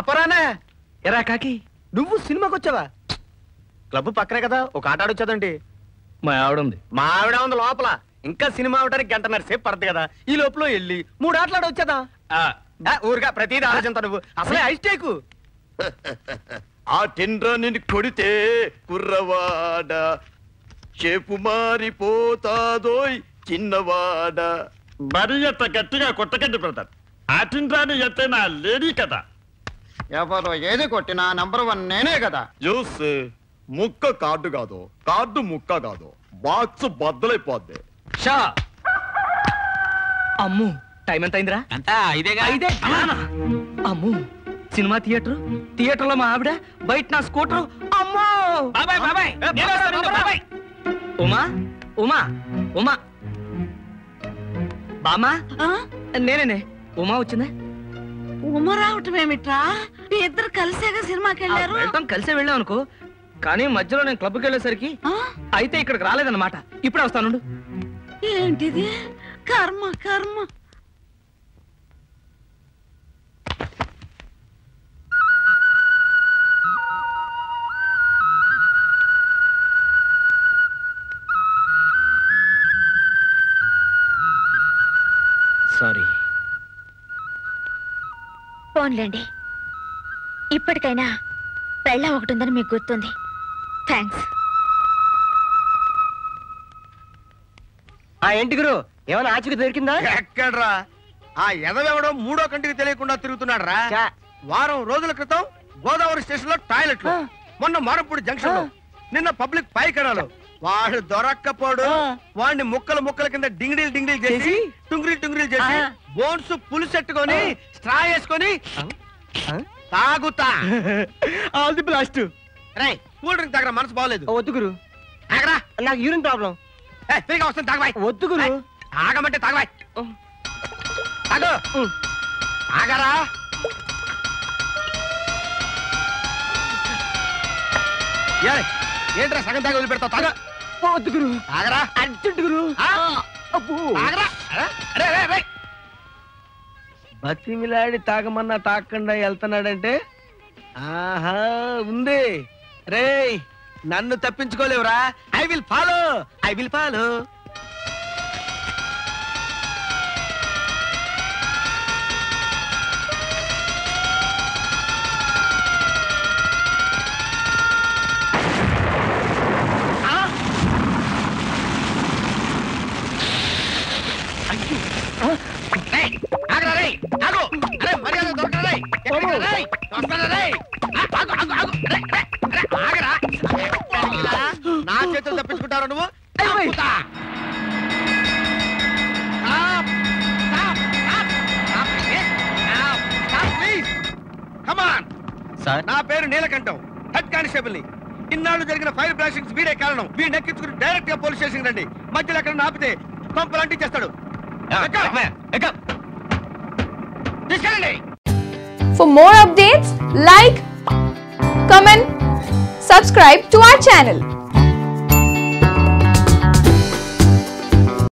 చెప్పరానే ఎరా కాకి నువ్వు సినిమాకి వచ్చావా క్లబ్ పక్కనే కదా ఒక ఆట ఆడొచ్చాదండి మా ఆవిడ ఉంది మా ఆవిడ ఉంది లోపల ఇంకా సినిమా అవడానికి గంటన్నర సేపు పడుతుంది కదా ఈ లోపల వెళ్ళి మూడు ఆటలు ఆడొచ్చేదా ఆ, ఆ, ఊరుగా ప్రతిదీ ఆలోచన నువ్వు అసలే ఐస్టేకు ఆ టెండ్ర నిన్ను కొడితే కుర్రవాడ చేపు మారిపోతాదోయ్ చిన్నవాడ మరీ అంత గట్టిగా కొట్టకండి బ్రదర్ ఆ తిండ్రాని ఎత్తే నా లేడీ కదా ఎవరు ఏది కొట్టినా నంబర్ వన్ నేనే కదా జ్యూస్ ముక్క కార్డు కాదు కార్డు ముక్క కాదు బాక్స్ బద్దలైపోద్ది షా అమ్ము టైం ఎంత అయిందిరా అంతా ఇదేగా ఐదే అలానా? అమ్ము సినిమా థియేటర్ థియేటర్ లో మా ఆవిడ బయట నా స్కూటర్ అమ్మో బాబాయ్ బాబాయ్ నేను వస్తాను ఉండు, బాబాయ్ ఉమా ఉమా ఉమా బామా నేనేనే ఉమా వచ్చిందా ఉమ రావటం ఏమిట్రా మీ ఇద్దరు కలిసేగా సినిమాకి ఆ, వెళ్ళారు వెళ్తాం కలిసే వెళ్ళాం అనుకో కానీ మధ్యలో నేను క్లబ్కి వెళ్ళేసరికి ఆ? అయితే ఇక్కడికి రాలేదన్నమాట ఇప్పుడే వస్తాను ఏంటిది కర్మ కర్మ సారీ ఫోన్లేండి ఇప్పటికైనా పెళ్ళ ఒకటి ఉందని మీకు గుర్తుంది థ్యాంక్స్ ఆ ఏంటి గురు ఏమైనా ఆచూకి దొరికిందా ఎక్కడ్రా ఆ ఎదవెవడో మూడో కంటికి తెలియకుండా తిరుగుతున్నాడు రా చా. వారం రోజుల క్రితం గోదావరి స్టేషన్ లో టాయిలెట్లు మొన్న మారపూడి జంక్షన్ లో నిన్న పబ్లిక్ పైకడాలు వాడు దొరక్కపోడు వాడిని ముక్కలు ముక్కల కింద డింగిడీలు డింగిడీలు చేసి చేసి? టుంగిరీలు టుంగిరీలు చేసి ఆ. బోన్స్ పులుసెట్టుకొని స్ట్రా వేసుకొని తాగుతా ఆల్ ది బ్లాస్ట్ రై కూల్ డ్రింక్ తాగరా మనసు బాగలేదు వద్దు గురు ఆగరా నాకు యూరిన్ ప్రాబ్లం ఏ, ఫ్రీగా వస్తుంది తాగబాయ్ వద్దు గురు ఆగమంటే తాగబాయ్ తాగు ఆగరా ఏయ్, ఏంట్రా సగం తాగి వదిలిపెడతావు తాగ వద్దు గురు ఆగరా అర్జెంట్ గురు ఆ, అబ్బో ఆగరా అరే, అరే, అరే, అరే. బతిమిలాడి తాగమన్నా తాగకుండా వెళ్తున్నాడంటే ఆహా ఉంది రేయ్ నన్ను తప్పించుకోలేవురా I will follow I will follow రేయ్, ఆగరా రేయ్, ఆగు. అరే, మర్యాద దొరకరా రేయ్. ఎక్కడికి రా రేయ్? వస్తానా రేయ్? ఆ, ఆగు, ఆగు, ఆగు. రే, రే, రే, ఆగరా. ఎక్కడికి రా? నా చేతులు తప్పించుకుంటారు నువ్వు తప్పుతా. Stop, stop, stop, stop, eh? Stop, stop, please. Come on. Sir నా పేరు నీలకంఠం హెడ్ కానిస్టేబుల్ ని ఇన్నాళ్ళు జరిగిన ఫైర్ బ్లాస్టింగ్స్ వీడే కారణం వీడిని ఎక్కించుకుని డైరెక్ట్ గా పోలీస్ స్టేషన్ రండి మధ్యలో ఎక్కడ ఆపితే పంపులు అంటించేస్తాడు ఎక్క. తీసుకెళ్ళండి For more updates, like, comment, subscribe to our channel.